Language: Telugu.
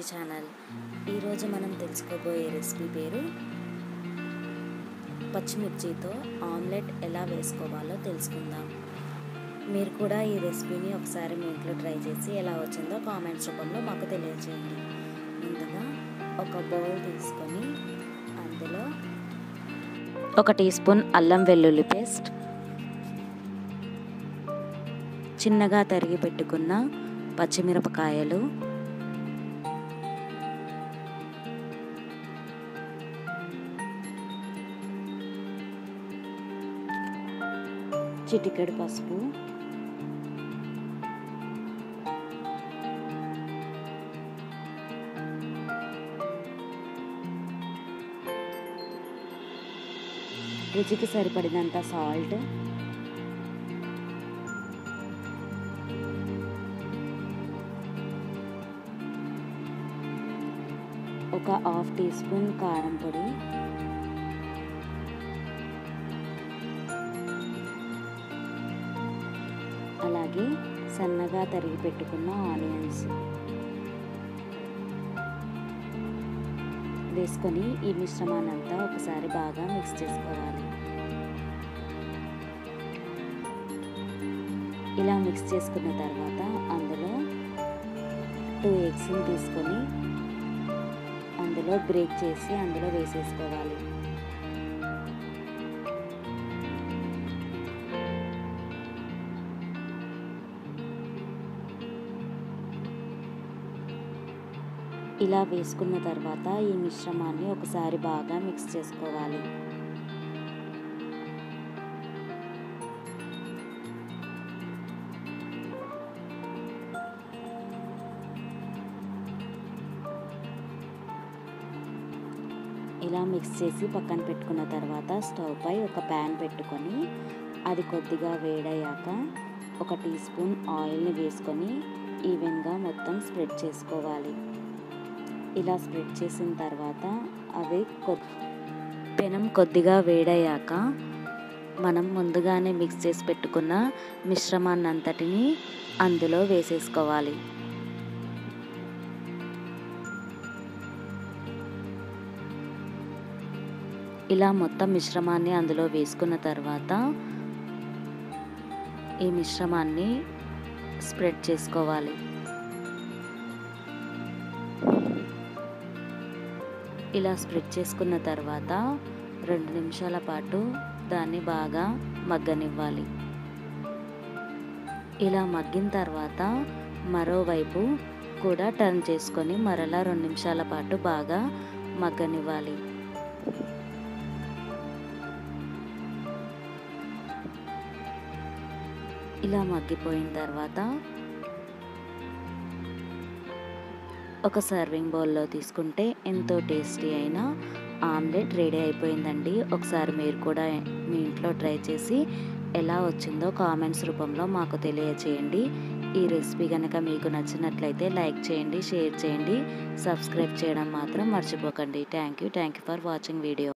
రుచి ఛానల్ ఈరోజు మనం తెలుసుకోబోయే రెసిపీ పేరు పచ్చిమిర్చితో ఆమ్లెట్ ఎలా వేసుకోవాలో తెలుసుకుందాం మీరు కూడా ఈ రెసిపీని ఒకసారి మీ ఇంట్లో ట్రై చేసి ఎలా వచ్చిందో కామెంట్స్ రూపంలో మాకు తెలియజేయండి ముందుగా ఒక బౌల్ తీసుకొని అందులో ఒక టీ స్పూన్ అల్లం వెల్లుల్లి పేస్ట్ చిన్నగా తరిగి పెట్టుకున్న పచ్చిమిరపకాయలు చిటికెడు పసుపు రుచికి సరిపడినంత సాల్ట్ ఒక హాఫ్ టీ స్పూన్ కారం పొడి అలాగే సన్నగా తరిగి పెట్టుకున్న ఆనియన్స్ వేసుకొని ఈ మిశ్రమాన్నంతా ఒకసారి బాగా మిక్స్ చేసుకోవాలి ఇలా మిక్స్ చేసుకున్న తర్వాత అందులో టూ ఎగ్స్ని తీసుకొని అందులో బ్రేక్ చేసి అందులో వేసేసుకోవాలి ఇలా వేసుకున్న తర్వాత ఈ మిశ్రమాన్ని ఒకసారి బాగా మిక్స్ చేసుకోవాలి ఇలా మిక్స్ చేసి పక్కన పెట్టుకున్న తర్వాత స్టవ్ పై ఒక ప్యాన్ పెట్టుకొని అది కొద్దిగా వేడయ్యాక ఒక టీ స్పూన్ ఆయిల్ని వేసుకొని ఈవెన్గా మొత్తం స్ప్రెడ్ చేసుకోవాలి ఇలా స్ప్రెడ్ చేసిన తర్వాత అవి పెనం కొద్దిగా వేడయ్యాక మనం ముందుగానే మిక్స్ చేసి పెట్టుకున్న మిశ్రమాన్ని అంతటిని అందులో వేసేసుకోవాలి ఇలా మొత్తం మిశ్రమాన్ని అందులో వేసుకున్న తర్వాత ఈ మిశ్రమాన్ని స్ప్రెడ్ చేసుకోవాలి ఇలా స్ప్రెడ్ చేసుకున్న తర్వాత రెండు నిమిషాల పాటు దాన్ని బాగా మగ్గనివ్వాలి ఇలా మగ్గిన తర్వాత మరోవైపు కూడా టర్న్ చేసుకొని మరలా రెండు నిమిషాల పాటు బాగా మగ్గనివ్వాలి ఇలా మగ్గిపోయిన తర్వాత ఒక సర్వింగ్ బౌల్లో తీసుకుంటే ఎంతో టేస్టీ అయిన ఆమ్లెట్ రెడీ అయిపోయిందండి ఒకసారి మీరు కూడా మీ ఇంట్లో ట్రై చేసి ఎలా వచ్చిందో కామెంట్స్ రూపంలో మాకు తెలియచేయండి ఈ రెసిపీ కనుక మీకు నచ్చినట్లయితే లైక్ చేయండి షేర్ చేయండి సబ్స్క్రైబ్ చేయడం మాత్రం మర్చిపోకండి thank you thank you for watching video